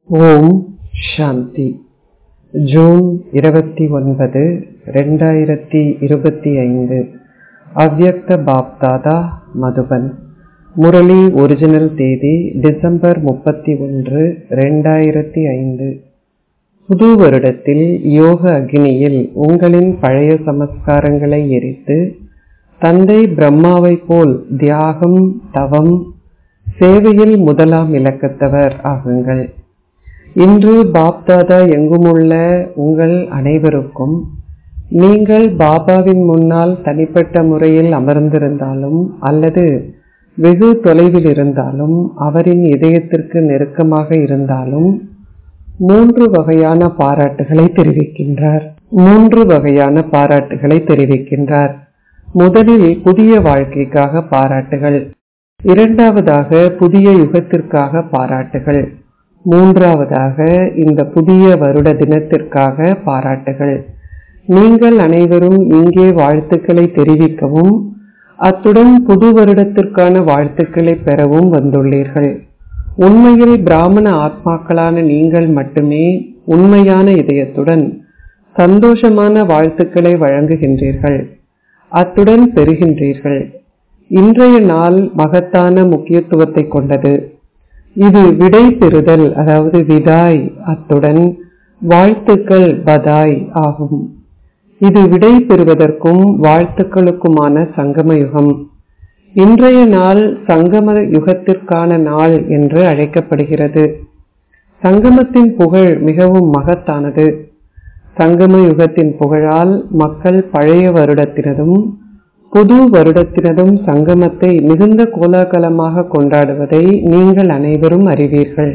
ஓம் சாந்தி June இருபத்தி ஒன்பது ரெண்டாயிரத்தி இருபத்தி ஐந்து அவ்யக்த பாப்தாதா மதுபன் முரளி ஒரிஜினல் தேதி டிசம்பர் முப்பத்தி ஒன்று ரெண்டாயிரத்தி ஐந்து புது வருடத்தில் யோக அக்னியில் உங்களின் பழைய சமஸ்காரங்களை எரித்து தந்தை பிரம்மாவைப் போல் தியாகம் தவம் சேவையில் முதலாம் இலக்கத்தவர் ஆகுங்கள் இன்று பாப்தாதா எங்குமுள்ள உங்கள் அனைவருக்கும் நீங்கள் பாபாவின் முன்னால் தனிப்பட்ட முறையில் அமர்ந்திருந்தாலும் அல்லது வெகு தொலைவில் இருந்தாலும் அவரின் இதயத்திற்கு நெருக்கமாக இருந்தாலும் மூன்று வகையான பாராட்டுகளை தெரிவிக்கின்றார் மூன்று வகையான பாராட்டுகளை தெரிவிக்கின்றார் முதலில் புதிய வாழ்க்கைக்காக பாராட்டுகள் இரண்டாவதாக புதிய யுகத்திற்காக பாராட்டுகள் மூன்றாவதாக இந்த புதிய வருட தினத்திற்காக பாராட்டுகள் நீங்கள் அனைவரும் இங்கே வாழ்த்துக்களை தெரிவிக்கவும் அத்துடன் புது வருடத்திற்கான வாழ்த்துக்களை பெறவும் வந்துள்ளீர்கள் உண்மையில் பிராமண ஆத்மாக்களான நீங்கள் மட்டுமே உண்மையான இதயத்துடன் சந்தோஷமான வாழ்த்துக்களை வழங்குகின்றீர்கள் அத்துடன் பெறுகின்றீர்கள் இன்றைய நாள் மகத்தான முக்கியத்துவத்தை கொண்டது இது விடை பெறுதல் அதாவது விதாய் அத்துடன் வாழ்த்துக்கள் பதாய் ஆகும் இது விடை பெறுவதற்கும் வாழ்த்துக்களுக்குமான சங்கம யுகம் இன்றைய நாள் சங்கம யுகத்திற்கான நாள் என்று அழைக்கப்படுகிறது சங்கமத்தின் புகழ் மிகவும் மகத்தானது சங்கம யுகத்தின் புகழால் மக்கள் பழைய வருடத்தினதும் புது வருடத்தினதும் சங்கமத்தை மிகுந்த கோலாகலமாக கொண்டாடுவதை நீங்கள் அனைவரும் அறிவீர்கள்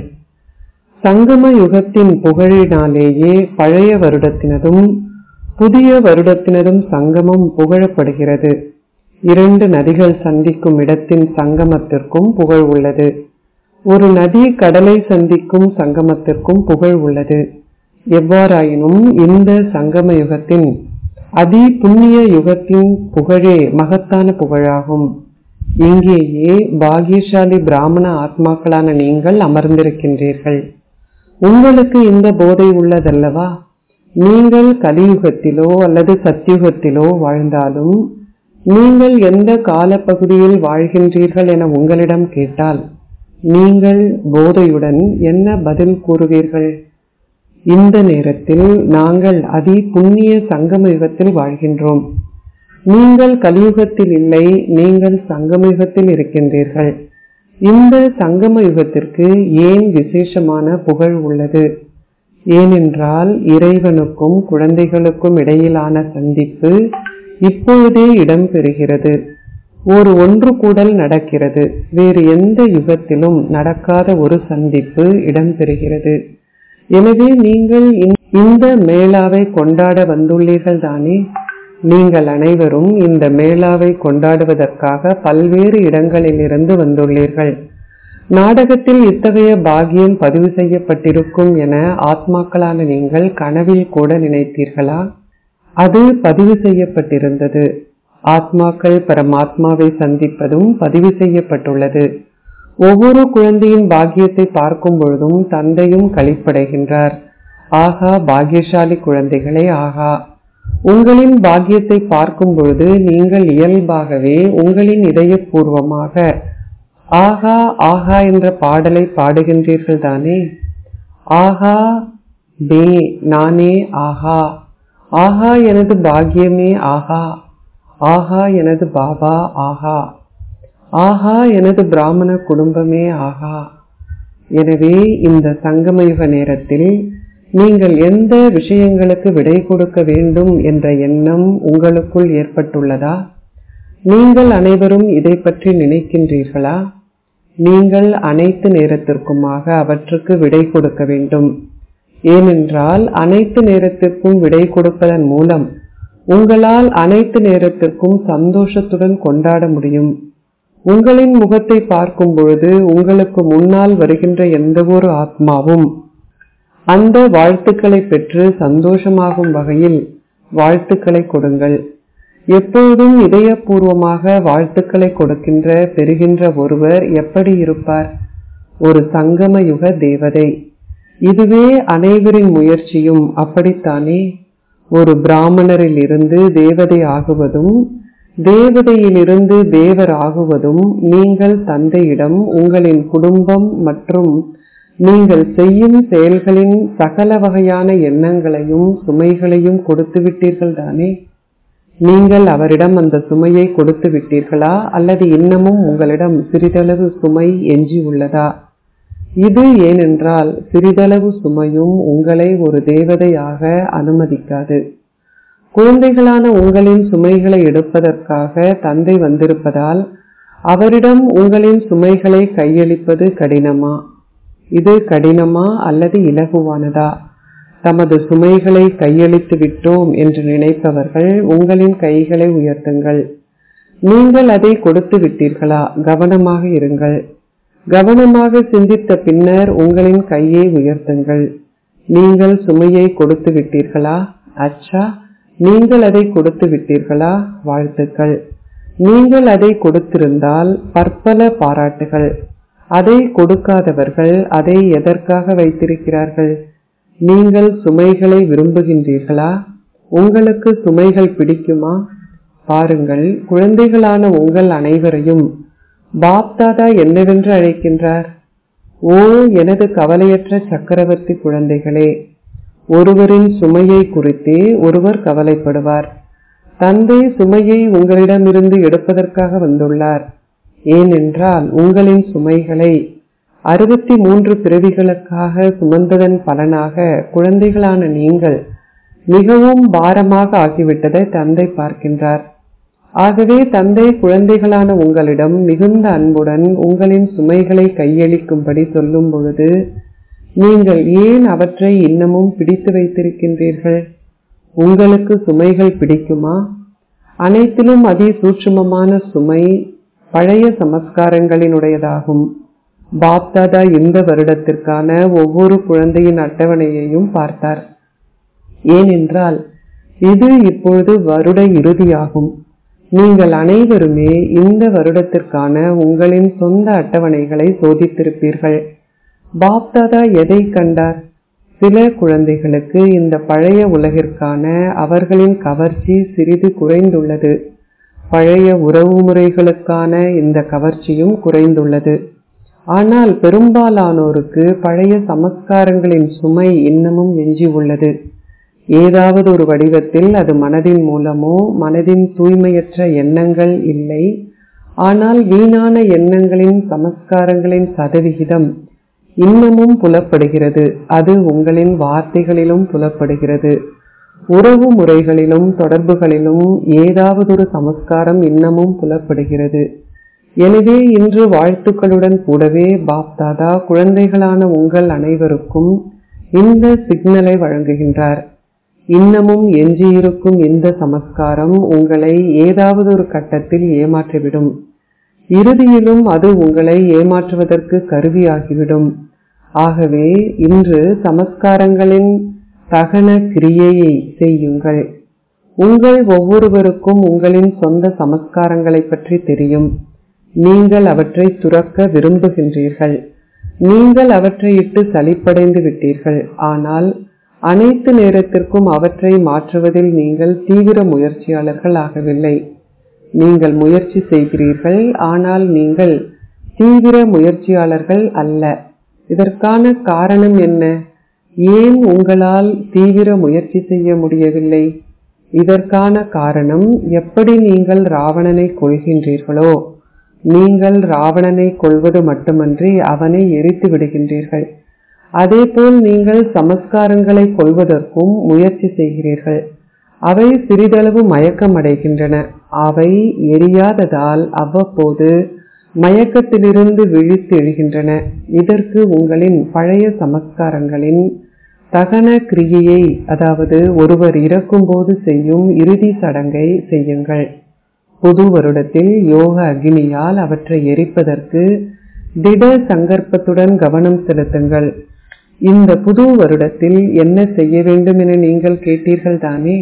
சங்கம யுகத்தின் புகழினாலேயே பழைய வருடத்தினதும் புதிய வருடத்தினதும் சங்கமம் புகழப்படுகிறது இரண்டு நதிகள் சந்திக்கும் இடத்தின் சங்கமத்திற்கும் புகழ் உள்ளது ஒரு நதி கடலை சந்திக்கும் சங்கமத்திற்கும் புகழ் உள்ளது எவ்வாறாயினும் இந்த சங்கம யுகத்தின் அதி புண்ணிய யுகத்தின் புகழே மகத்தான புகழாகும் இங்கேயே பாகியசாலி பிராமண ஆத்மாக்களான நீங்கள் அமர்ந்திருக்கின்றீர்கள் உங்களுக்கு இந்த போதை உள்ளதல்லவா நீங்கள் கலியுகத்திலோ அல்லது சத்தியுகத்திலோ வாழ்ந்தாலும் நீங்கள் எந்த காலப்பகுதியில் வாழ்கின்றீர்கள் என உங்களிடம் கேட்டால் நீங்கள் போதையுடன் என்ன பதில் கூறுவீர்கள் இந்த நேரத்தில் நாங்கள் அதி புண்ணிய சங்கம யுகத்தில் வாழ்கின்றோம் நீங்கள் கலியுகத்தில் இல்லை நீங்கள் சங்கம யுகத்தில் இருக்கின்றீர்கள் இந்த சங்கம யுகத்திற்கு ஏன் விசேஷமான புகழ் உள்ளது ஏனென்றால் இறைவனுக்கும் குழந்தைகளுக்கும் இடையிலான சந்திப்பு இப்பொழுதே இடம்பெறுகிறது ஒரு ஒன்று கூடல் நடக்கிறது வேறு எந்த யுகத்திலும் நடக்காத ஒரு சந்திப்பு இடம்பெறுகிறது எனவே நீங்கள் இந்த மேளாவை கொண்டாட வந்துள்ளீர்கள் தானே நீங்கள் அனைவரும் இந்த மேளாவை கொண்டாடுவதற்காக பல்வேறு இடங்களிலிருந்து வந்துள்ளீர்கள் நாடகத்தில் இத்தகைய பாகியம் பதிவு செய்யப்பட்டிருக்கும் என ஆத்மாக்களான நீங்கள் கனவில் கூட நினைத்தீர்களா அது பதிவு செய்யப்பட்டிருந்தது ஆத்மாக்கள் பரமாத்மாவை சந்திப்பதும் பதிவு செய்யப்பட்டுள்ளது ஒவ்வொரு குழந்தையின் பாக்கியத்தை பார்க்கும் பொழுதும் தந்தையும் கழிப்படைகின்றார் ஆகா பாக்கியசாலி குழந்தைகளே ஆகா உங்களின் பாக்கியத்தை பார்க்கும் பொழுது நீங்கள் இயல்பாகவே உங்களின் இதயபூர்வமாக ஆகா ஆகா என்ற பாடலை பாடுகின்றீர்கள் தானே ஆகா பே நானே ஆகா ஆகா எனது பாக்கியமே ஆகா ஆகா எனது பாபா ஆகா ஆஹா எனது பிராமண குடும்பமே ஆகா எனவே இந்த சங்கமயுக நேரத்தில் நீங்கள் எந்த விஷயங்களுக்கு விடை கொடுக்க வேண்டும் என்ற எண்ணம் உங்களுக்குள் ஏற்பட்டுள்ளதா நீங்கள் அனைவரும் இதை பற்றி நினைக்கின்றீர்களா நீங்கள் அனைத்து நேரத்திற்குமாக அவற்றுக்கு விடை கொடுக்க வேண்டும் ஏனென்றால் அனைத்து நேரத்திற்கும் விடை கொடுப்பதன் மூலம் உங்களால் அனைத்து நேரத்திற்கும் சந்தோஷத்துடன் கொண்டாட முடியும் உங்களின் முகத்தை பார்க்கும் பொழுது உங்களுக்கு முன்னால் வருகின்ற எந்த ஒரு ஆத்மாவும் அந்த வாழ்த்துக்களை பெற்று சந்தோஷமாகும் வகையில் வாழ்த்துக்களை கொடுங்கள் எப்பொழுதும் இதயபூர்வமாக வாழ்த்துக்களை கொடுக்கின்ற பெறுகின்ற ஒருவர் எப்படி இருப்பார் ஒரு சங்கம யுக தேவதை இதுவே அனைவரின் முயற்சியும் அப்படித்தானே ஒரு பிராமணரில் இருந்து தேவதை ஆகுவதும் தேவதையிலிருந்து தேவர் ஆகுவதும் நீங்கள் தந்தையிடம் உங்களின் குடும்பம் மற்றும் நீங்கள் செய்யும் செயல்களின் சகல வகையான எண்ணங்களையும் சுமைகளையும் கொடுத்து விட்டீர்கள் தானே நீங்கள் அவரிடம் அந்த சுமையை கொடுத்து விட்டீர்களா அல்லது இன்னமும் உங்களிடம் சிறிதளவு சுமை எஞ்சி உள்ளதா இது ஏனென்றால் சிறிதளவு சுமையும் உங்களை ஒரு தேவதையாக அனுமதிக்காது குழந்தைகளான உங்களின் சுமைகளை எடுப்பதற்காக தந்தை வந்திருப்பதால் அவரிடம் உங்களின் சுமைகளை கையளிப்பது கடினமா இது கடினமா அல்லது இலகுவானதா தமது சுமைகளை கையளித்து விட்டோம் என்று நினைப்பவர்கள் உங்களின் கைகளை உயர்த்துங்கள் நீங்கள் அதை கொடுத்து விட்டீர்களா கவனமாக இருங்கள் கவனமாக சிந்தித்த பின்னர் உங்களின் கையை உயர்த்துங்கள் நீங்கள் சுமையை கொடுத்து விட்டீர்களா அச்சா நீங்கள் அதை கொடுத்து விட்டீர்களா வாழ்த்துக்கள் நீங்கள் அதை கொடுத்திருந்தால் பற்பல பாராட்டுகள் அதை கொடுக்காதவர்கள் அதை எதற்காக வைத்திருக்கிறார்கள் நீங்கள் சுமைகளை விரும்புகின்றீர்களா உங்களுக்கு சுமைகள் பிடிக்குமா பாருங்கள் குழந்தைகளான உங்கள் அனைவரையும் பாப்தாதா என்னவென்று அழைக்கின்றார் ஓ எனது கவலையற்ற சக்கரவர்த்தி குழந்தைகளே ஒருவரின் சுமையை குறித்தே ஒருவர் கவலைப்படுவார் தந்தை சுமையை உங்களிடமிருந்து எடுப்பதற்காக வந்துள்ளார் ஏனென்றால் உங்களின் சுமைகளை அறுபத்தி மூன்று பிறவிகளுக்காக சுமந்ததன் பலனாக குழந்தைகளான நீங்கள் மிகவும் பாரமாக ஆகிவிட்டதை தந்தை பார்க்கின்றார் ஆகவே தந்தை குழந்தைகளான உங்களிடம் மிகுந்த அன்புடன் உங்களின் சுமைகளை கையளிக்கும்படி சொல்லும் பொழுது நீங்கள் ஏன் அவற்றை இன்னமும் பிடித்து வைத்திருக்கின்றீர்கள் உங்களுக்கு சுமைகள் பிடிக்குமா அனைத்திலும் அதி சூட்சுமமான சுமை பழைய சமஸ்காரங்களினுடையதாகும் பாப்தாதா இந்த வருடத்திற்கான ஒவ்வொரு குழந்தையின் அட்டவணையையும் பார்த்தார் ஏனென்றால் இது இப்பொழுது வருட இறுதியாகும் நீங்கள் அனைவருமே இந்த வருடத்திற்கான உங்களின் சொந்த அட்டவணைகளை சோதித்திருப்பீர்கள் பாப்தாதா எதை கண்டார் சில குழந்தைகளுக்கு இந்த பழைய உலகிற்கான அவர்களின் கவர்ச்சி சிறிது குறைந்துள்ளது பழைய உறவு முறைகளுக்கான இந்த கவர்ச்சியும் குறைந்துள்ளது ஆனால் பெரும்பாலானோருக்கு பழைய சமஸ்காரங்களின் சுமை இன்னமும் எஞ்சி உள்ளது ஏதாவது ஒரு வடிவத்தில் அது மனதின் மூலமோ மனதின் தூய்மையற்ற எண்ணங்கள் இல்லை ஆனால் வீணான எண்ணங்களின் சமஸ்காரங்களின் சதவிகிதம் இன்னமும் புலப்படுகிறது அது உங்களின் வார்த்தைகளிலும் புலப்படுகிறது உறவு முறைகளிலும் தொடர்புகளிலும் ஏதாவதொரு சமஸ்காரம் இன்னமும் புலப்படுகிறது எனவே இன்று வாழ்த்துக்களுடன் கூடவே பாப்தாதா குழந்தைகளான உங்கள் அனைவருக்கும் இந்த சிக்னலை வழங்குகின்றார் இன்னமும் எஞ்சியிருக்கும் இந்த சமஸ்காரம் உங்களை ஏதாவது ஒரு கட்டத்தில் ஏமாற்றிவிடும் இறுதியிலும் அது உங்களை ஏமாற்றுவதற்கு கருவியாகிவிடும் ஆகவே இன்று சமஸ்காரங்களின் தகன கிரியையை செய்யுங்கள் உங்கள் ஒவ்வொருவருக்கும் உங்களின் சொந்த சமஸ்காரங்களை பற்றி தெரியும் நீங்கள் அவற்றை துறக்க விரும்புகின்றீர்கள் நீங்கள் அவற்றை இட்டு சலிப்படைந்து விட்டீர்கள் ஆனால் அனைத்து நேரத்திற்கும் அவற்றை மாற்றுவதில் நீங்கள் தீவிர முயற்சியாளர்கள் ஆகவில்லை நீங்கள் முயற்சி செய்கிறீர்கள் ஆனால் நீங்கள் தீவிர முயற்சியாளர்கள் அல்ல இதற்கான காரணம் என்ன ஏன் உங்களால் தீவிர முயற்சி செய்ய முடியவில்லை இதற்கான காரணம் எப்படி நீங்கள் ராவணனை கொள்கின்றீர்களோ நீங்கள் ராவணனை கொள்வது மட்டுமன்றி அவனை எரித்து விடுகின்றீர்கள் அதேபோல் நீங்கள் சமஸ்காரங்களை கொள்வதற்கும் முயற்சி செய்கிறீர்கள் அவை சிறிதளவு மயக்கம் அடைகின்றன அவை எரியாததால் அவ்வப்போது மயக்கத்திலிருந்து விழித்து எழுகின்றன இதற்கு உங்களின் பழைய சமஸ்காரங்களின் தகன கிரியையை அதாவது ஒருவர் இறக்கும்போது செய்யும் இறுதி சடங்கை செய்யுங்கள் புது வருடத்தில் யோக அக்னியால் அவற்றை எரிப்பதற்கு திட சங்கற்பத்துடன் கவனம் செலுத்துங்கள் இந்த புது வருடத்தில் என்ன செய்ய வேண்டும் என நீங்கள் கேட்டீர்கள் தானே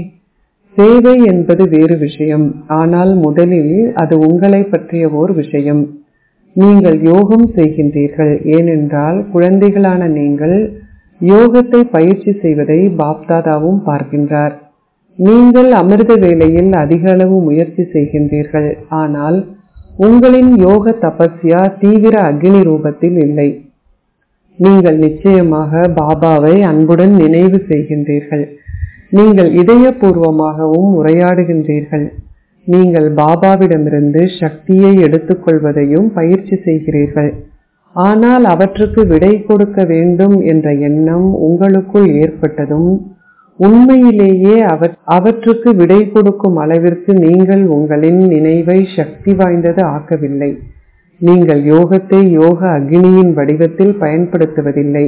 சேவை என்பது வேறு விஷயம் ஆனால் முதலில் அது உங்களை பற்றிய ஓர் விஷயம் நீங்கள் யோகம் செய்கின்றீர்கள் ஏனென்றால் குழந்தைகளான நீங்கள் யோகத்தை பயிற்சி செய்வதை பாப்தாதாவும் பார்க்கின்றார் நீங்கள் அமிர்த வேளையில் அதிக அளவு முயற்சி செய்கின்றீர்கள் ஆனால் உங்களின் யோக தபஸ்யா தீவிர அக்னி ரூபத்தில் இல்லை நீங்கள் நிச்சயமாக பாபாவை அன்புடன் நினைவு செய்கின்றீர்கள் நீங்கள் இதயபூர்வமாகவும் உரையாடுகின்றீர்கள் நீங்கள் பாபாவிடமிருந்து சக்தியை எடுத்துக்கொள்வதையும் பயிற்சி செய்கிறீர்கள் ஆனால் அவற்றுக்கு விடை கொடுக்க வேண்டும் என்ற எண்ணம் உங்களுக்குள் ஏற்பட்டதும் உண்மையிலேயே அவற்றுக்கு விடை கொடுக்கும் அளவிற்கு நீங்கள் உங்களின் நினைவை சக்தி வாய்ந்தது ஆக்கவில்லை நீங்கள் யோகத்தை யோக அக்னியின் வடிவத்தில் பயன்படுத்துவதில்லை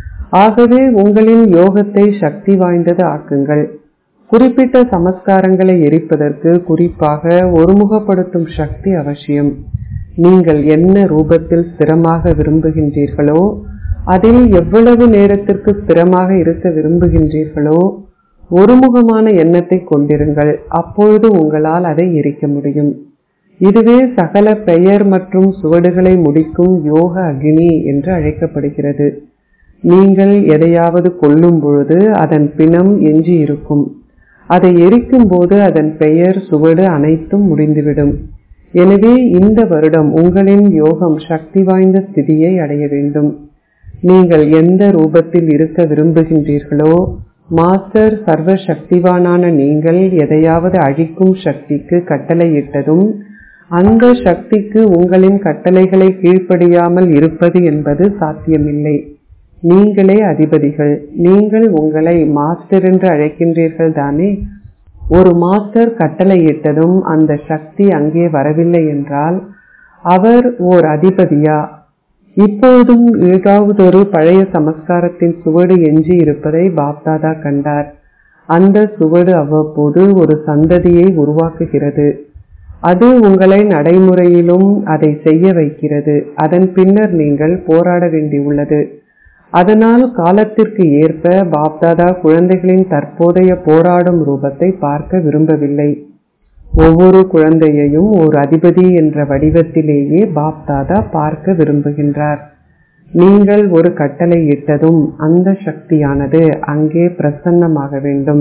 ஆகவே உங்களின் யோகத்தை சக்தி வாய்ந்தது ஆக்குங்கள் குறிப்பிட்ட சமஸ்காரங்களை எரிப்பதற்கு குறிப்பாக ஒருமுகப்படுத்தும் சக்தி அவசியம் நீங்கள் என்ன ரூபத்தில் ஸ்திரமாக விரும்புகின்றீர்களோ அதில் எவ்வளவு நேரத்திற்கு ஸ்திரமாக இருக்க விரும்புகின்றீர்களோ ஒருமுகமான எண்ணத்தை கொண்டிருங்கள் அப்பொழுது உங்களால் அதை எரிக்க முடியும் இதுவே சகல பெயர் மற்றும் சுவடுகளை முடிக்கும் யோக அக்னி என்று அழைக்கப்படுகிறது நீங்கள் எதையாவது கொல்லும் பொழுது அதன் பிணம் எஞ்சி இருக்கும் அதை எரிக்கும் போது அதன் பெயர் சுவடு அனைத்தும் முடிந்துவிடும் எனவே இந்த வருடம் உங்களின் யோகம் சக்தி வாய்ந்த ஸ்திதியை அடைய வேண்டும் நீங்கள் எந்த ரூபத்தில் இருக்க விரும்புகின்றீர்களோ மாஸ்டர் சர்வ சக்திவானான நீங்கள் எதையாவது அழிக்கும் சக்திக்கு கட்டளையிட்டதும் அந்த சக்திக்கு உங்களின் கட்டளைகளை கீழ்ப்படியாமல் இருப்பது என்பது சாத்தியமில்லை நீங்களே அதிபதிகள் நீங்கள் உங்களை மாஸ்டர் என்று அழைக்கின்றீர்கள் தானே ஒரு மாஸ்டர் கட்டளையிட்டதும் அந்த சக்தி அங்கே வரவில்லை என்றால் அவர் ஓர் அதிபதியா இப்போதும் ஏதாவதொரு பழைய சமஸ்காரத்தின் சுவடு எஞ்சி இருப்பதை பாப்தாதா கண்டார் அந்த சுவடு அவ்வப்போது ஒரு சந்ததியை உருவாக்குகிறது அது உங்களை நடைமுறையிலும் அதை செய்ய வைக்கிறது அதன் பின்னர் நீங்கள் போராட வேண்டியுள்ளது அதனால் காலத்திற்கு ஏற்ப பாப்தாதா குழந்தைகளின் தற்போதைய போராடும் ரூபத்தை பார்க்க விரும்பவில்லை ஒவ்வொரு குழந்தையையும் ஒரு அதிபதி என்ற வடிவத்திலேயே பாப்தாதா பார்க்க விரும்புகின்றார் நீங்கள் ஒரு கட்டளை இட்டதும் அந்த சக்தியானது அங்கே பிரசன்னமாக வேண்டும்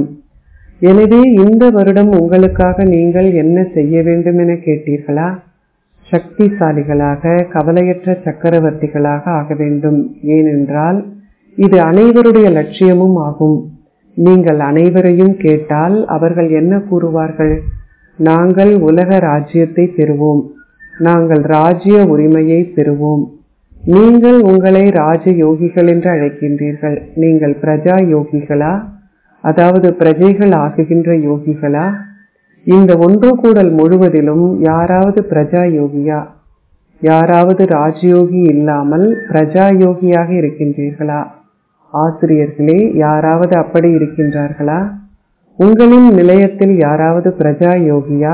எனவே இந்த வருடம் உங்களுக்காக நீங்கள் என்ன செய்ய வேண்டும் என கேட்டீர்களா சக்திசாலிகளாக கவலையற்ற சக்கரவர்த்திகளாக ஆக வேண்டும் ஏனென்றால் இது அனைவருடைய லட்சியமும் ஆகும் நீங்கள் அனைவரையும் கேட்டால் அவர்கள் என்ன கூறுவார்கள் நாங்கள் உலக ராஜ்யத்தை பெறுவோம் நாங்கள் ராஜ்ய உரிமையை பெறுவோம் நீங்கள் உங்களை ராஜ யோகிகள் என்று அழைக்கின்றீர்கள் நீங்கள் பிரஜா யோகிகளா அதாவது பிரஜைகள் ஆகுகின்ற யோகிகளா இந்த ஒன்று கூடல் முழுவதிலும் யாராவது பிரஜா யோகியா யாராவது ராஜயோகி இல்லாமல் பிரஜா யோகியாக இருக்கின்றீர்களா ஆசிரியர்களே யாராவது அப்படி இருக்கின்றார்களா உங்களின் நிலையத்தில் யாராவது பிரஜா யோகியா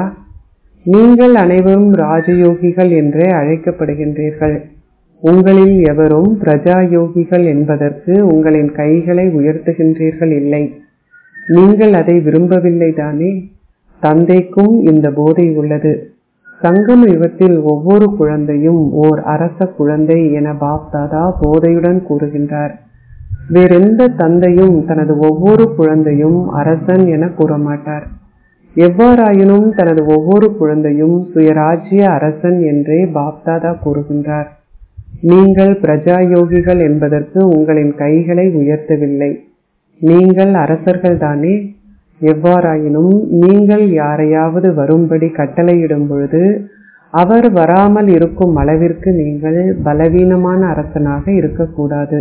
நீங்கள் அனைவரும் ராஜயோகிகள் என்றே அழைக்கப்படுகின்றீர்கள் உங்களில் எவரும் பிரஜா யோகிகள் என்பதற்கு உங்களின் கைகளை உயர்த்துகின்றீர்கள் இல்லை நீங்கள் அதை விரும்பவில்லை தானே தந்தைக்கும் இந்த போதை உள்ளது சங்கம யுகத்தில் ஒவ்வொரு குழந்தையும் ஓர் அரச குழந்தை என பாப்தாதா போதையுடன் கூறுகின்றார் வேறெந்த தந்தையும் தனது ஒவ்வொரு குழந்தையும் அரசன் என கூறமாட்டார் எவ்வாறாயினும் தனது ஒவ்வொரு குழந்தையும் சுயராஜ்ய அரசன் என்றே பாப்தாதா கூறுகின்றார் நீங்கள் பிரஜா யோகிகள் என்பதற்கு உங்களின் கைகளை உயர்த்தவில்லை நீங்கள் அரசர்கள் தானே எவ்வாறாயினும் நீங்கள் யாரையாவது வரும்படி கட்டளையிடும் பொழுது அவர் வராமல் இருக்கும் அளவிற்கு நீங்கள் பலவீனமான அரசனாக இருக்கக்கூடாது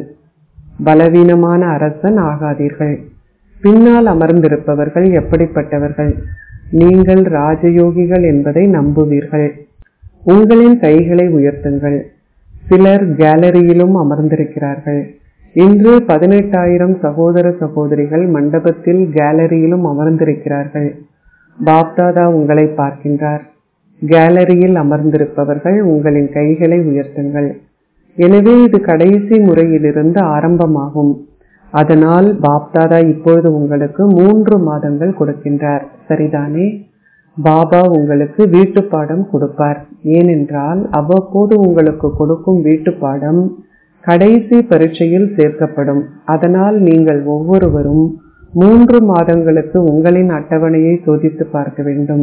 பலவீனமான அரசன் ஆகாதீர்கள் பின்னால் அமர்ந்திருப்பவர்கள் எப்படிப்பட்டவர்கள் நீங்கள் ராஜயோகிகள் என்பதை நம்புவீர்கள் உங்களின் கைகளை உயர்த்துங்கள் சிலர் கேலரியிலும் அமர்ந்திருக்கிறார்கள் இன்று பதினெட்டாயிரம் சகோதர சகோதரிகள் மண்டபத்தில் கேலரியிலும் அமர்ந்திருக்கிறார்கள் பாப்தாதா உங்களை பார்க்கின்றார் கேலரியில் அமர்ந்திருப்பவர்கள் உங்களின் கைகளை உயர்த்துங்கள் எனவே இது கடைசி முறையிலிருந்து ஆரம்பமாகும் அதனால் பாப்தாதா இப்பொழுது உங்களுக்கு மூன்று மாதங்கள் கொடுக்கின்றார் சரிதானே பாபா உங்களுக்கு வீட்டுப்பாடம் கொடுப்பார் ஏனென்றால் அவ்வப்போது உங்களுக்கு கொடுக்கும் வீட்டுப்பாடம் கடைசி பரீட்சையில் சேர்க்கப்படும் அதனால் நீங்கள் ஒவ்வொருவரும் மூன்று மாதங்களுக்கு உங்களின் அட்டவணையை சோதித்து பார்க்க வேண்டும்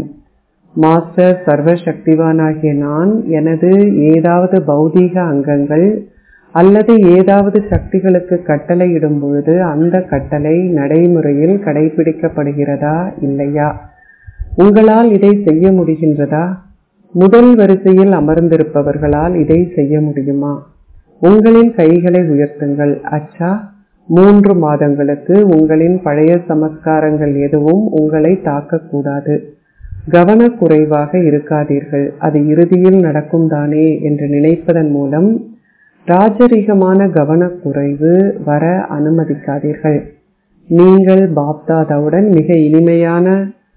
மாஸ்டர் சர்வ சக்திவானாகிய நான் எனது ஏதாவது பௌதீக அங்கங்கள் அல்லது ஏதாவது சக்திகளுக்கு கட்டளையிடும் பொழுது அந்த கட்டளை நடைமுறையில் கடைபிடிக்கப்படுகிறதா இல்லையா உங்களால் இதை செய்ய முடிகின்றதா முதல் வரிசையில் அமர்ந்திருப்பவர்களால் இதை செய்ய முடியுமா உங்களின் கைகளை உயர்த்துங்கள் அச்சா மூன்று மாதங்களுக்கு உங்களின் பழைய சமஸ்காரங்கள் எதுவும் உங்களை தாக்கக்கூடாது கவனக்குறைவாக இருக்காதீர்கள் அது இறுதியில் நடக்கும் தானே என்று நினைப்பதன் மூலம் ராஜரிகமான கவனக்குறைவு வர அனுமதிக்காதீர்கள் நீங்கள் பாப்தாதாவுடன் மிக இனிமையான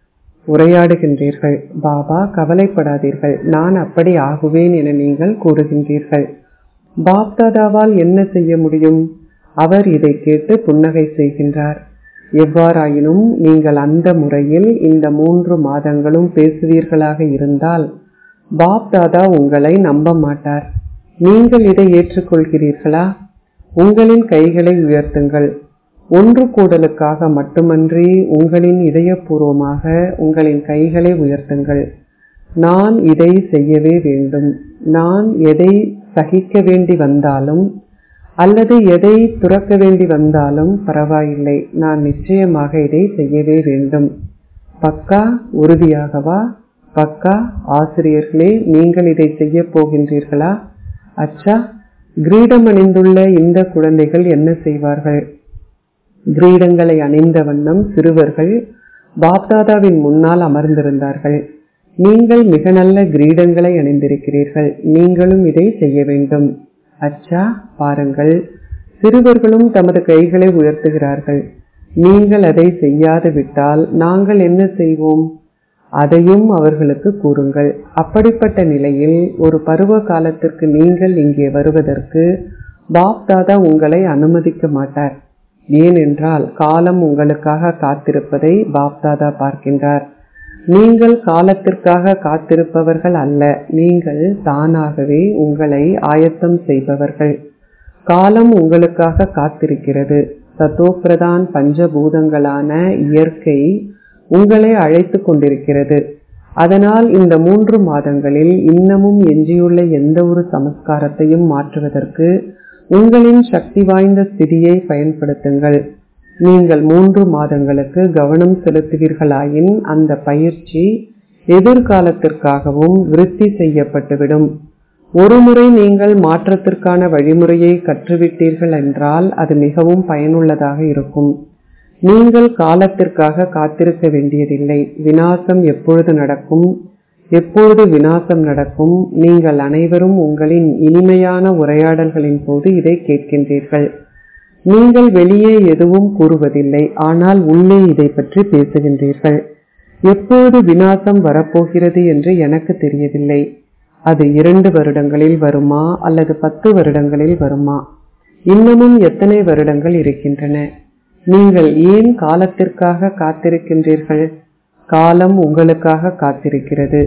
உரையாடுகின்றீர்கள் பாபா கவலைப்படாதீர்கள் நான் அப்படி ஆகுவேன் என நீங்கள் கூறுகின்றீர்கள் பாப்தாதாவால் என்ன செய்ய முடியும் அவர் இதை கேட்டு புன்னகை செய்கின்றார் எவ்வாறாயினும் நீங்கள் அந்த முறையில் இந்த மூன்று மாதங்களும் பேசுவீர்களாக இருந்தால் பாப்தாதா உங்களை நம்ப மாட்டார் நீங்கள் இதை ஏற்றுக்கொள்கிறீர்களா உங்களின் கைகளை உயர்த்துங்கள் ஒன்று கூடலுக்காக மட்டுமன்றி உங்களின் இதயபூர்வமாக உங்களின் கைகளை உயர்த்துங்கள் நான் இதை செய்யவே வேண்டும் நான் எதை சகிக்க வேண்டி வந்தாலும் அல்லது எதை துறக்க வேண்டி வந்தாலும் பரவாயில்லை நான் நிச்சயமாக இதை செய்யவே வேண்டும் பக்கா உறுதியாகவா பக்கா ஆசிரியர்களே நீங்கள் இதை செய்ய போகின்றீர்களா அச்சா கிரீடம் அணிந்துள்ள இந்த குழந்தைகள் என்ன செய்வார்கள் கிரீடங்களை அணிந்த வண்ணம் சிறுவர்கள் பாப்தாதாவின் முன்னால் அமர்ந்திருந்தார்கள் நீங்கள் மிக நல்ல கிரீடங்களை அணிந்திருக்கிறீர்கள் நீங்களும் இதை செய்ய வேண்டும் அச்சா பாருங்கள் சிறுவர்களும் தமது கைகளை உயர்த்துகிறார்கள் நீங்கள் அதை செய்யாது விட்டால் நாங்கள் என்ன செய்வோம் அதையும் அவர்களுக்கு கூறுங்கள் அப்படிப்பட்ட நிலையில் ஒரு பருவ காலத்திற்கு நீங்கள் இங்கே வருவதற்கு பாப்தாதா உங்களை அனுமதிக்க மாட்டார் ஏனென்றால் காலம் உங்களுக்காக காத்திருப்பதை பாப்தாதா பார்க்கின்றார் நீங்கள் காலத்திற்காக காத்திருப்பவர்கள் அல்ல நீங்கள் தானாகவே உங்களை ஆயத்தம் செய்பவர்கள் காலம் உங்களுக்காக காத்திருக்கிறது சத்தோப்பிரதான் பஞ்சபூதங்களான இயற்கை உங்களை அழைத்து கொண்டிருக்கிறது அதனால் இந்த மூன்று மாதங்களில் இன்னமும் எஞ்சியுள்ள எந்த ஒரு சமஸ்காரத்தையும் மாற்றுவதற்கு உங்களின் சக்தி வாய்ந்த ஸ்திதியை பயன்படுத்துங்கள் நீங்கள் மூன்று மாதங்களுக்கு கவனம் செலுத்துவீர்களாயின் அந்த பயிற்சி எதிர்காலத்திற்காகவும் விருத்தி செய்யப்பட்டுவிடும் ஒருமுறை நீங்கள் மாற்றத்திற்கான வழிமுறையை கற்றுவிட்டீர்கள் என்றால் அது மிகவும் பயனுள்ளதாக இருக்கும் நீங்கள் காலத்திற்காக காத்திருக்க வேண்டியதில்லை வினாசம் எப்பொழுது நடக்கும் எப்பொழுது வினாசம் நடக்கும் நீங்கள் அனைவரும் உங்களின் இனிமையான உரையாடல்களின் போது இதை கேட்கின்றீர்கள் நீங்கள் வெளியே எதுவும் கூறுவதில்லை ஆனால் உள்ளே இதை பற்றி பேசுகின்றீர்கள் எப்போது வினாசம் வரப்போகிறது என்று எனக்கு தெரியவில்லை அது இரண்டு வருடங்களில் வருமா அல்லது பத்து வருடங்களில் வருமா இன்னமும் எத்தனை வருடங்கள் இருக்கின்றன நீங்கள் ஏன் காலத்திற்காக காத்திருக்கின்றீர்கள் காலம் உங்களுக்காக காத்திருக்கிறது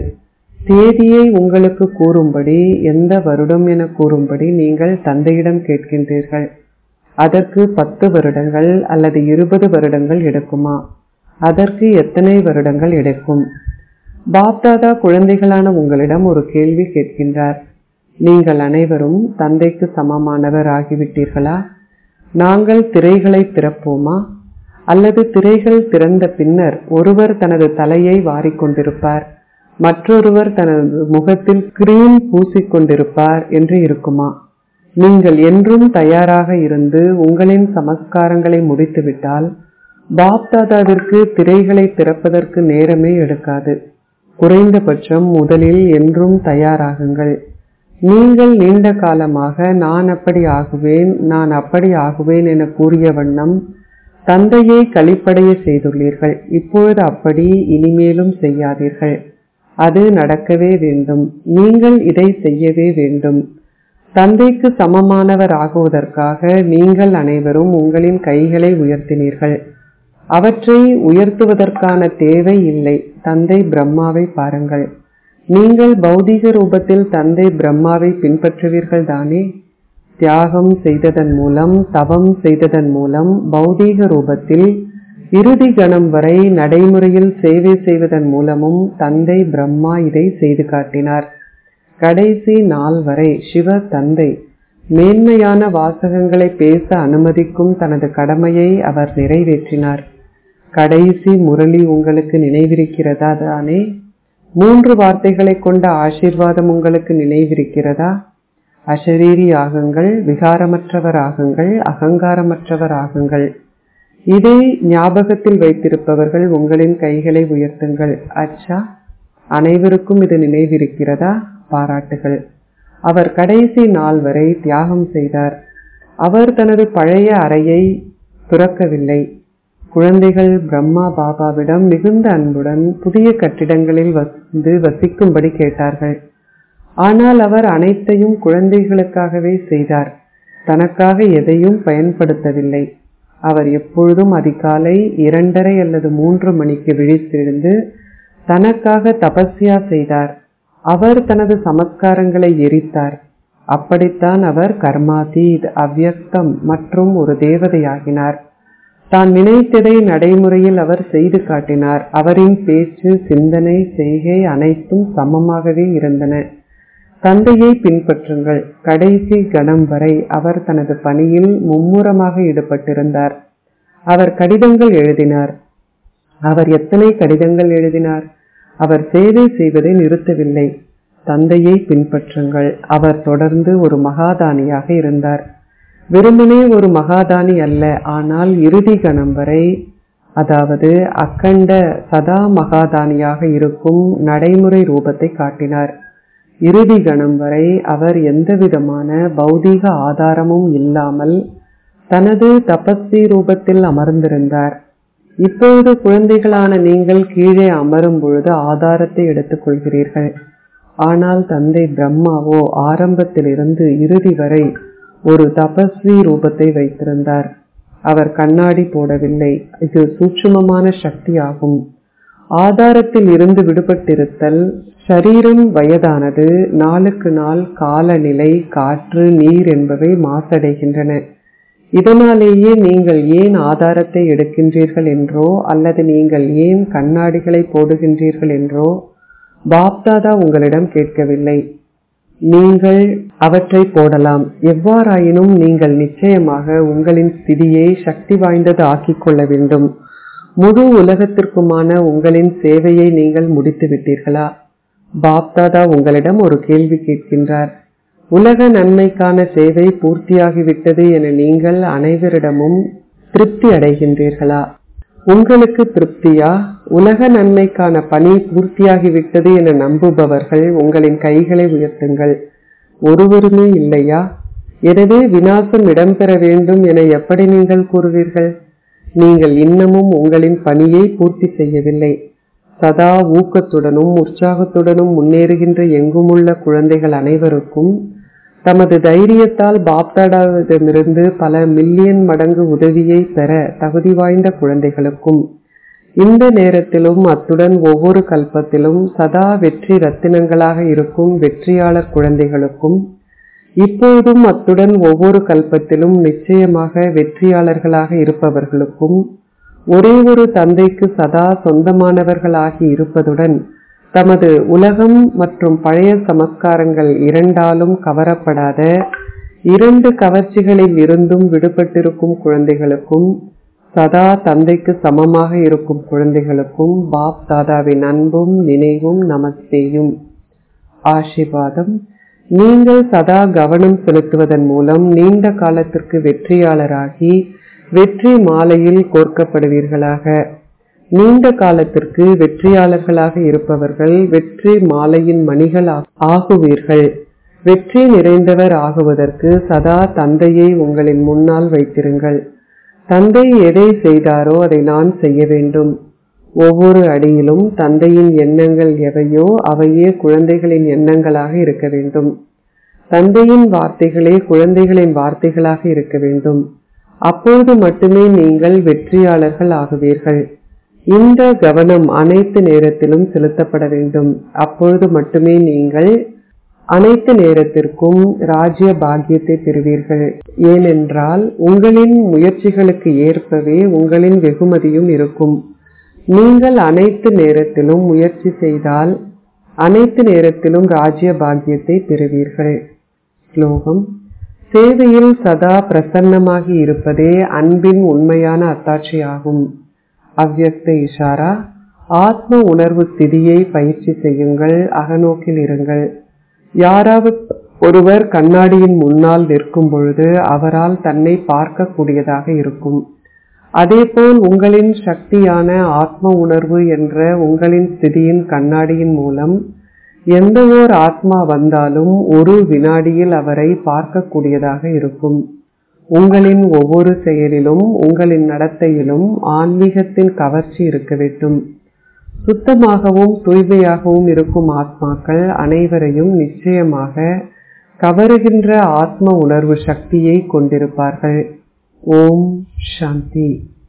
தேதியை உங்களுக்கு கூறும்படி எந்த வருடம் என கூறும்படி நீங்கள் தந்தையிடம் கேட்கின்றீர்கள் அதற்கு பத்து வருடங்கள் அல்லது இருபது வருடங்கள் எடுக்குமா அதற்கு எத்தனை வருடங்கள் எடுக்கும் பாப்தாதா குழந்தைகளான உங்களிடம் ஒரு கேள்வி கேட்கின்றார் நீங்கள் அனைவரும் தந்தைக்கு சமமானவர் ஆகிவிட்டீர்களா நாங்கள் திரைகளை திறப்போமா அல்லது திரைகள் திறந்த பின்னர் ஒருவர் தனது தலையை வாரிக்கொண்டிருப்பார் மற்றொருவர் தனது முகத்தில் கிரீம் பூசிக்கொண்டிருப்பார் என்று இருக்குமா நீங்கள் என்றும் தயாராக இருந்து உங்களின் சமஸ்காரங்களை முடித்துவிட்டால் பாப்தாதாவிற்கு திரைகளை திறப்பதற்கு நேரமே எடுக்காது குறைந்தபட்சம் முதலில் என்றும் தயாராகுங்கள் நீங்கள் நீண்ட காலமாக நான் அப்படி ஆகுவேன் நான் அப்படி ஆகுவேன் என கூறிய வண்ணம் தந்தையை கழிப்படைய செய்துள்ளீர்கள் இப்பொழுது அப்படி இனிமேலும் செய்யாதீர்கள் அது நடக்கவே வேண்டும் நீங்கள் இதை செய்யவே வேண்டும் தந்தைக்கு சமமானவர் ஆகுவதற்காக நீங்கள் அனைவரும் உங்களின் கைகளை உயர்த்தினீர்கள் அவற்றை உயர்த்துவதற்கான தேவை இல்லை தந்தை பிரம்மாவை பாருங்கள் நீங்கள் பௌதீக ரூபத்தில் தந்தை பிரம்மாவை பின்பற்றுவீர்கள் தானே தியாகம் செய்ததன் மூலம் தவம் செய்ததன் மூலம் பௌதீக ரூபத்தில் இறுதி கணம் வரை நடைமுறையில் சேவை செய்வதன் மூலமும் தந்தை பிரம்மா இதை செய்து காட்டினார் கடைசி நாள் வரை சிவ தந்தை மேன்மையான வாசகங்களை பேச அனுமதிக்கும் தனது கடமையை அவர் நிறைவேற்றினார் கடைசி முரளி உங்களுக்கு நினைவிருக்கிறதா தானே மூன்று வார்த்தைகளை கொண்ட ஆசீர்வாதம் உங்களுக்கு நினைவிருக்கிறதா அஷரீரி ஆகுங்கள் விகாரமற்றவர் ஆகுங்கள் அகங்காரமற்றவர் ஆகுங்கள் இதை ஞாபகத்தில் வைத்திருப்பவர்கள் உங்களின் கைகளை உயர்த்துங்கள் அச்சா அனைவருக்கும் இது நினைவிருக்கிறதா பாராட்டுகள் அவர் கடைசி நாள் வரை தியாகம் செய்தார் அவர் தனது பழைய அறையை துறக்கவில்லை குழந்தைகள் பிரம்மா பாபாவிடம் மிகுந்த அன்புடன் புதிய கட்டிடங்களில் வந்து வசிக்கும்படி கேட்டார்கள் ஆனால் அவர் அனைத்தையும் குழந்தைகளுக்காகவே செய்தார் தனக்காக எதையும் பயன்படுத்தவில்லை அவர் எப்பொழுதும் அதிகாலை இரண்டரை அல்லது மூன்று மணிக்கு விழித்தெழுந்து தனக்காக தபஸ்யா செய்தார் அவர் தனது சமஸ்காரங்களை எரித்தார் அப்படித்தான் அவர் கர்மாதீத் அவ்யக்தம் மற்றும் ஒரு தேவதையாகினார் தான் நினைத்ததை நடைமுறையில் அவர் செய்து காட்டினார் அவரின் பேச்சு சிந்தனை செய்கை அனைத்தும் சமமாகவே இருந்தன தந்தையை பின்பற்றுங்கள் கடைசி கணம் வரை அவர் தனது பணியில் மும்முரமாக ஈடுபட்டிருந்தார் அவர் கடிதங்கள் எழுதினார் அவர் எத்தனை கடிதங்கள் எழுதினார் அவர் சேவை செய்வதை நிறுத்தவில்லை தந்தையை பின்பற்றுங்கள் அவர் தொடர்ந்து ஒரு மகாதானியாக இருந்தார் வெறுமனே ஒரு மகாதானி அல்ல ஆனால் இறுதி கணம் வரை அதாவது அக்கண்ட சதா மகாதானியாக இருக்கும் நடைமுறை ரூபத்தை காட்டினார் இறுதி கணம் வரை அவர் எந்தவிதமான பௌதீக ஆதாரமும் இல்லாமல் தனது தபஸ்வி ரூபத்தில் அமர்ந்திருந்தார் இப்பொழுது குழந்தைகளான நீங்கள் கீழே அமரும் பொழுது ஆதாரத்தை எடுத்துக் கொள்கிறீர்கள் ஆனால் தந்தை பிரம்மாவோ ஆரம்பத்திலிருந்து இறுதி வரை ஒரு தபஸ்வி ரூபத்தை வைத்திருந்தார் அவர் கண்ணாடி போடவில்லை இது சூட்சுமமான சக்தி ஆகும் ஆதாரத்தில் இருந்து விடுபட்டிருத்தல் சரீரம் வயதானது நாளுக்கு நாள் காலநிலை காற்று நீர் என்பவை மாசடைகின்றன இதனாலேயே நீங்கள் ஏன் ஆதாரத்தை எடுக்கின்றீர்கள் என்றோ அல்லது நீங்கள் ஏன் கண்ணாடிகளை போடுகின்றீர்கள் என்றோ பாப்தாதா உங்களிடம் கேட்கவில்லை நீங்கள் அவற்றை போடலாம் எவ்வாறாயினும் நீங்கள் நிச்சயமாக உங்களின் ஸ்திதியை சக்தி வாய்ந்தது ஆக்கிக் கொள்ள வேண்டும் முழு உலகத்திற்குமான உங்களின் சேவையை நீங்கள் முடித்து விட்டீர்களா பாப்தாதா உங்களிடம் ஒரு கேள்வி கேட்கின்றார் உலக நன்மைக்கான சேவை பூர்த்தியாகிவிட்டது என நீங்கள் அனைவரிடமும் திருப்தி அடைகின்றீர்களா உங்களுக்கு திருப்தியா உலக நன்மைக்கான பணி பூர்த்தியாகிவிட்டது என நம்புபவர்கள் உங்களின் கைகளை உயர்த்துங்கள் ஒருவருமே இல்லையா எனவே வினாசம் இடம்பெற வேண்டும் என எப்படி நீங்கள் கூறுவீர்கள் நீங்கள் இன்னமும் உங்களின் பணியை பூர்த்தி செய்யவில்லை சதா ஊக்கத்துடனும் உற்சாகத்துடனும் முன்னேறுகின்ற எங்குமுள்ள குழந்தைகள் அனைவருக்கும் தமது தைரியத்தால் பாப்தாடாவிடமிருந்து பல மில்லியன் மடங்கு உதவியை பெற தகுதி வாய்ந்த குழந்தைகளுக்கும் இந்த நேரத்திலும் அத்துடன் ஒவ்வொரு கல்பத்திலும் சதா வெற்றி ரத்தினங்களாக இருக்கும் வெற்றியாளர் குழந்தைகளுக்கும் இப்போதும் அத்துடன் ஒவ்வொரு கல்பத்திலும் நிச்சயமாக வெற்றியாளர்களாக இருப்பவர்களுக்கும் ஒரே ஒரு தந்தைக்கு சதா சொந்தமானவர்களாகி இருப்பதுடன் தமது உலகம் மற்றும் பழைய சமஸ்காரங்கள் இரண்டாலும் கவரப்படாத இரண்டு கவர்ச்சிகளில் இருந்தும் விடுபட்டிருக்கும் குழந்தைகளுக்கும் சதா தந்தைக்கு சமமாக இருக்கும் குழந்தைகளுக்கும் பாப் தாதாவின் அன்பும் நினைவும் நமஸ்தேயும் ஆசிர்வாதம் நீங்கள் சதா கவனம் செலுத்துவதன் மூலம் நீண்ட காலத்திற்கு வெற்றியாளராகி வெற்றி மாலையில் கோர்க்கப்படுவீர்களாக நீண்ட காலத்திற்கு வெற்றியாளர்களாக இருப்பவர்கள் வெற்றி மாலையின் மணிகள் ஆகுவீர்கள் வெற்றி நிறைந்தவர் ஆகுவதற்கு சதா தந்தையை உங்களின் முன்னால் வைத்திருங்கள் தந்தை எதை செய்தாரோ அதை நான் செய்ய வேண்டும் ஒவ்வொரு அடியிலும் தந்தையின் எண்ணங்கள் எவையோ அவையே குழந்தைகளின் எண்ணங்களாக இருக்க வேண்டும் தந்தையின் வார்த்தைகளே குழந்தைகளின் வார்த்தைகளாக இருக்க வேண்டும் அப்பொழுது மட்டுமே நீங்கள் வெற்றியாளர்கள் ஆகுவீர்கள் இந்த கவனம் அனைத்து நேரத்திலும் செலுத்தப்பட வேண்டும் அப்பொழுது மட்டுமே நீங்கள் அனைத்து நேரத்திற்கும் ராஜ்ய பாக்கியத்தை பெறுவீர்கள் ஏனென்றால் உங்களின் முயற்சிகளுக்கு ஏற்பவே உங்களின் வெகுமதியும் இருக்கும் நீங்கள் அனைத்து நேரத்திலும் முயற்சி செய்தால் அனைத்து நேரத்திலும் ராஜ்ய பாக்கியத்தை பெறுவீர்கள் ஸ்லோகம் சேவையில் சதா பிரசன்னமாகி இருப்பதே அன்பின் உண்மையான அத்தாட்சியாகும் அவ்யக்த இஷாரா ஆத்ம உணர்வு ஸ்திதியை பயிற்சி செய்யுங்கள் அகநோக்கில் இருங்கள் யாராவது ஒருவர் கண்ணாடியின் முன்னால் நிற்கும் பொழுது அவரால் தன்னை பார்க்கக்கூடியதாக இருக்கும் அதேபோல் உங்களின் சக்தியான ஆத்ம உணர்வு என்ற உங்களின் ஸ்திதியின் கண்ணாடியின் மூலம் எந்த ஓர் ஆத்மா வந்தாலும் ஒரு வினாடியில் அவரை பார்க்கக்கூடியதாக இருக்கும் உங்களின் ஒவ்வொரு செயலிலும் உங்களின் நடத்தையிலும் ஆன்மீகத்தின் கவர்ச்சி இருக்க வேண்டும் சுத்தமாகவும் தூய்மையாகவும் இருக்கும் ஆத்மாக்கள் அனைவரையும் நிச்சயமாக கவருகின்ற ஆத்ம உணர்வு சக்தியை கொண்டிருப்பார்கள் ஓம் சாந்தி